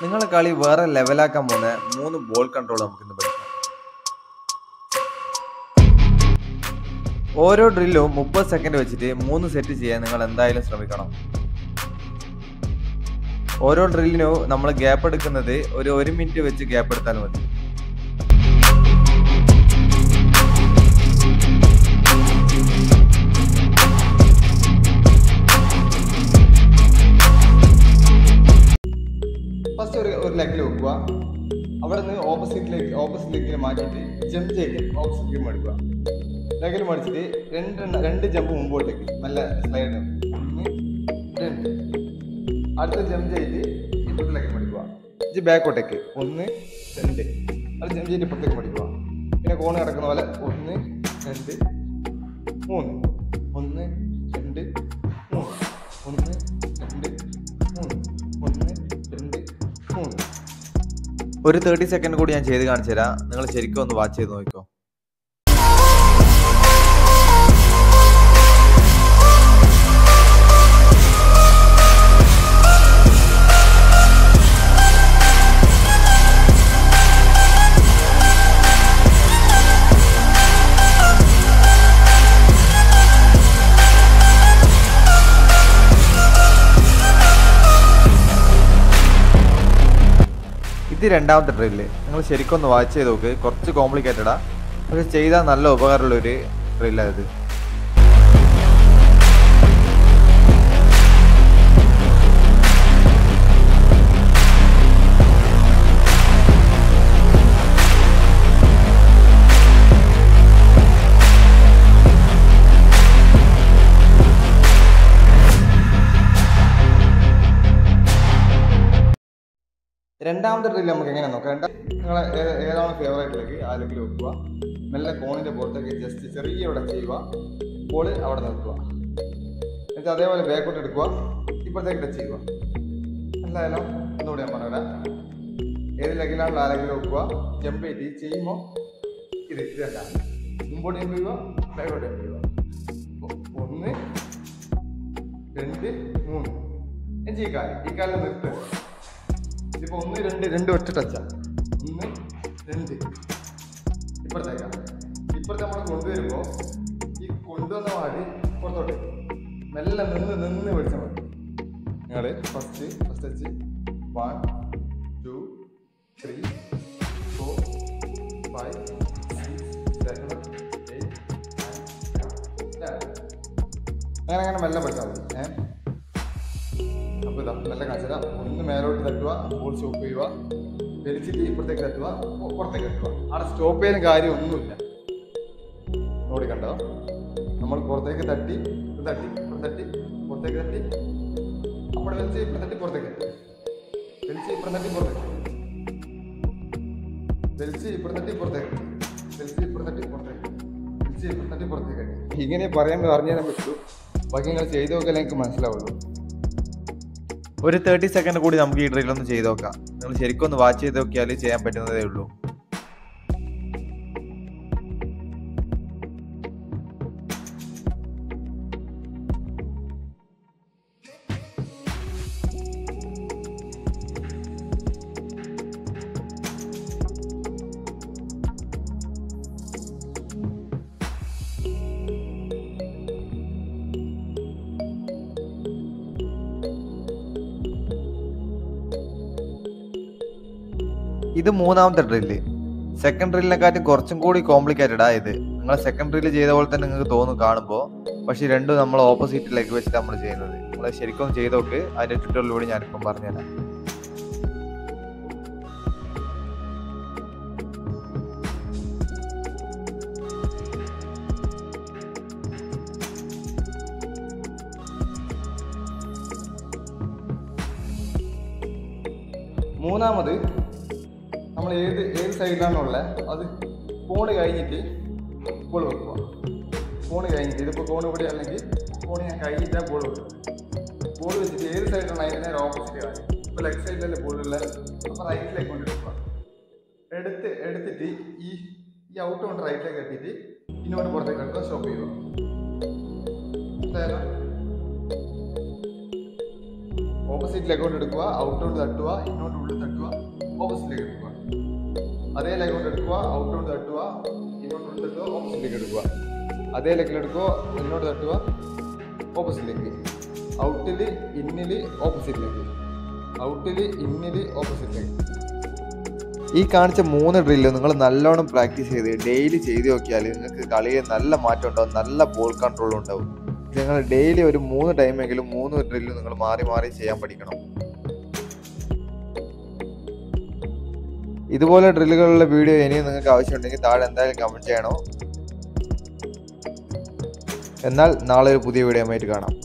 നിങ്ങളെ കളി വേറെ ലെവലാക്കാൻ പോകുന്ന മൂന്ന് ബോൾ കൺട്രോൾ നമുക്ക് ഇന്ന് പഠിക്കാം ഓരോ ഡ്രില്ലും മുപ്പത് സെക്കൻഡ് വെച്ചിട്ട് മൂന്ന് സെറ്റ് ചെയ്യാൻ നിങ്ങൾ എന്തായാലും ശ്രമിക്കണം ഓരോ ഡ്രില്ലിനും നമ്മൾ ഗ്യാപ്പ് എടുക്കുന്നത് ഒരു ഒരു മിനിറ്റ് വെച്ച് ഗ്യാപ്പ് എടുത്താൽ മതി ഫസ്റ്റ് ഒരു ഒരു ലെഗിൽ വെക്കുക അവിടെ നിന്ന് ഓപ്പോസിറ്റ് ലെഗ് ഓപ്പോസിറ്റ് ലെഗിൽ മാറ്റിയിട്ട് ജമ്പ് ചെയ്ത് ഓപ്പോസിറ്റ് ലെഗ് മടിക്കുക ലെഗിൽ മടിച്ചിട്ട് രണ്ട് രണ്ട് ജമ്പ് മുമ്പോട്ടേക്ക് നല്ല സ്ലൈഡ് ഒന്ന് രണ്ട് അടുത്ത ജമ്പ് ചെയ്ത് ഇപ്പോഴത്തെ ലെഗിൽ മടിക്കുക ഇത് ബാക്കോട്ടേക്ക് ഒന്ന് രണ്ട് അത് ജമ്പ് ചെയ്ത് ഇപ്പുറത്തേക്ക് മടിക്കുക പിന്നെ കോണ് കിടക്കുന്ന പോലെ ഒന്ന് രണ്ട് മൂന്ന് ഒന്ന് രണ്ട് മൂന്ന് ഒന്ന് രണ്ട് മൂന്ന് ഒന്ന് രണ്ട് മൂന്ന് ഒരു തേർട്ടി സെക്കൻഡ് കൂടി ഞാൻ ചെയ്ത് കാണിച്ചു തരാം നിങ്ങൾ ശരിക്കും ഒന്ന് വാച്ച് ചെയ്ത് നോക്കിക്കോ ഇത് രണ്ടാമത്തെ ഡ്രില്ല് നിങ്ങൾ ശരിക്കും ഒന്ന് വാച്ച് ചെയ്ത് നോക്ക് കുറച്ച് കോംപ്ലിക്കേറ്റഡാ പക്ഷെ ചെയ്താൽ നല്ല ഉപകാരമുള്ള ഒരു ഡ്രില്ലാണ് ഇത് രണ്ടാമത്തെ ഡ്രില്ല് നമുക്ക് എങ്ങനെ നോക്കാം രണ്ടാ നിങ്ങൾ ഏതാണ് ഫേവറേറ്റ് ലെഗ് ആ ലെഗിൽ വെക്കുക മെല്ലെ കോണിന്റെ പുറത്തേക്ക് ജസ്റ്റ് ചെറിയ ഇവിടെ ചെയ്യുക ബോൾ അവിടെ നിർത്തുക എന്നിട്ട് അതേപോലെ ബാക്കോട്ട് എടുക്കുക ഇപ്പോഴത്തേക്ക് ടച്ച് ചെയ്യുക എന്തായാലും ഒന്നുകൂടി ഞാൻ പറഞ്ഞുതരാം ഏത് ലെഗിലാണല്ലോ ആ ലെഗിൽ വെക്കുക ജമ്പ് ചെയ്ത് ചെയ്യുമ്പോൾ ഇത് ഇതല്ല മുമ്പോട്ട് ജമ്പ് ചെയ്യുക ബാക്കോട്ട് ജമ്പ് ചെയ്യുക ഒ- ഒന്ന് രണ്ട് മൂന്ന് എന്നിട്ട് ഈ കാല് ഈ കാലിൽ നിർത്തുക ഇതിപ്പോ ഒന്ന് രണ്ട് രണ്ട് ഒറ്റ ടച്ചാ ഒന്ന് രണ്ട് ഇപ്പുറത്തേക്കാ ഇപ്പുറത്തെ നമ്മൾ കൊണ്ടുവരുമ്പോ ഈ കൊണ്ടുവന്ന പാട് പുറത്തോട്ട് മെല്ലെ നിന്ന് നിന്ന് പിടിച്ചാൽ മതി നിങ്ങൾ first first touch one two three four five six seven eight അങ്ങനെ അങ്ങനെ മെല്ലെ പഠിച്ചാൽ മതി ഏഹ് അപ്പോൾ ഇതാ നല്ല കാണിച്ചതാ ഒന്ന് മേലോട്ട് തട്ടുക ബോൾ സ്റ്റോപ്പ് ചെയ്യുക വലിച്ചിട്ട് ഇപ്പുറത്തേക്ക് തട്ടുക പു- പുറത്തേക്ക് തട്ടുക അവിടെ സ്റ്റോപ്പ് ചെയ്യാൻ കാര്യം ഒന്നുമില്ല നോടി കണ്ടോ നമ്മൾ പുറത്തേക്ക് തട്ടി ഇത് തട്ടി ഇവിടെ തട്ടി പുറത്തേക്ക് തട്ടി അവിടെ വലിച്ച് ഇവിടെ തട്ടി പുറത്തേക്ക് തട്ടി വലിച്ച് ഇവിടെ തട്ടി പുറത്തേക്ക് വലിച്ച് ഇവിടെ തട്ടി പുറത്തേക്ക് വലിച്ച് ഇവിടെ തട്ടി പുറത്തേക്ക് വലിച്ച് ഇവിടെ തട്ടി പുറത്തേക്ക് ഇങ്ങനെ പറയാൻ പറഞ്ഞു തരാൻ പറ്റൂ ബാക്കി നിങ്ങൾ ചെയ്ത് നോക്കിയാലേ എനിക്ക് മനസ്സിലാവുള്ളൂ ഒരു തേർട്ടി സെക്കൻഡ് കൂടി നമുക്ക് ഈ ഡ്രിൽ ഒന്ന് ചെയ്ത് നോക്കാം നിങ്ങൾ ശരിക്കും ഒന്ന് വാച്ച് ചെയ്ത് നോക്കിയാൽ ചെയ്യാൻ പറ്റുന്നതേ ഉള്ളൂ ഇത് മൂന്നാമത്തെ ഡ്രില്ല് സെക്കൻഡ് ഡ്രില്ലിനെക്കാട്ടും കുറച്ചും കൂടി കോംപ്ലിക്കേറ്റഡാ ഇത് നിങ്ങൾ സെക്കൻഡ് ഡ്രില്ല് ചെയ്ത പോലെ തന്നെ നിങ്ങൾക്ക് തോന്നും കാണുമ്പോൾ പക്ഷേ രണ്ടും നമ്മൾ ഓപ്പോസിറ്റ് ലെഗ് വെച്ചിട്ട് നമ്മൾ ചെയ്യുന്നത് നിങ്ങൾ ശരിക്കും ഒന്ന് ചെയ്ത് നോക്ക് അതിന്റെ ട്വിറ്ററിലൂടെ ഞാനിപ്പം പറഞ്ഞുതരാം മൂന്നാമത് നമ്മൾ ഏത് ഏത് സൈഡിലാണുള്ളത് അത് കോണ് കഴിഞ്ഞിട്ട് ബോൾ വെക്കുക കോണ് കഴിഞ്ഞിട്ട് ഇതിപ്പോൾ കോണ് ഇവിടെ അല്ലെങ്കിൽ കോണ് ഞാൻ കഴിഞ്ഞിട്ടാ ബോൾ വെക്കുക ബോൾ വെച്ചിട്ട് ഏത് സൈഡിലാണ് അതിന് നേരെ ഓപ്പോസിറ്റ് കാര്യം ഇപ്പോൾ ലെഫ്റ്റ് സൈഡിലല്ലേ ബോളുള്ള അപ്പോൾ റൈറ്റിലേക്ക് കൊണ്ട് എടുക്കുക എടുത്ത് എടുത്തിട്ട് ഈ ഈ ഔട്ട് കൊണ്ട് റൈറ്റിലേക്ക് എത്തിയിട്ട് ഇന്നോട്ട് പുറത്തേക്ക് എടുക്കുക സ്റ്റോപ്പ് ചെയ്യുക എന്തായാലും ഓപ്പോസിറ്റ് ലെഗ് കൊണ്ട് എടുക്കുക ഔട്ടോട്ട് തട്ടുക ഇങ്ങോട്ട് ഉള്ളിൽ തട്ടുക ഓപ്പോസിറ്റിലേക്ക് എടുക്കുക അതേ ലെഗ് കൊണ്ട് എടുക്കുക ഔട്ടോട്ട് തട്ടുക ഇങ്ങോട്ട് ഉള്ളിൽ തട്ടുക ഓപ്പോസിറ്റിലേക്ക് എടുക്കുക അതേ ലെഗിൽ എടുക്കുക ഇങ്ങോട്ട് തട്ടുക ഓപ്പോസിറ്റിലേക്ക് ഔട്ടില് ഇന്നില് ഓപ്പോസിറ്റിലേക്ക് ഔട്ടില് ഇന്നില് ഓപ്പോസിറ്റിലേക്ക് ഈ കാണിച്ച മൂന്ന് ഡ്രില്ല് നിങ്ങൾ നല്ലോണം പ്രാക്ടീസ് ചെയ്ത് ഡെയിലി ചെയ്ത് നോക്കിയാൽ നിങ്ങൾക്ക് കളിയിൽ നല്ല മാറ്റം ഉണ്ടാവും നല്ല ബോൾ കൺട്രോൾ ഉണ്ടാവും നിങ്ങൾ ഡെയിലി ഒരു മൂന്ന് ടൈമെങ്കിലും മൂന്ന് ഡ്രില്ല് നിങ്ങൾ മാറി മാറി ചെയ്യാൻ പഠിക്കണം ഇതുപോലെ ഡ്രില്ലുകളുള്ള വീഡിയോ ഇനിയും നിങ്ങൾക്ക് ആവശ്യമുണ്ടെങ്കിൽ താഴെ എന്തായാലും കമൻറ്റ് ചെയ്യണം എന്നാൽ നാളെ ഒരു പുതിയ വീഡിയോ ആയിട്ട് കാണാം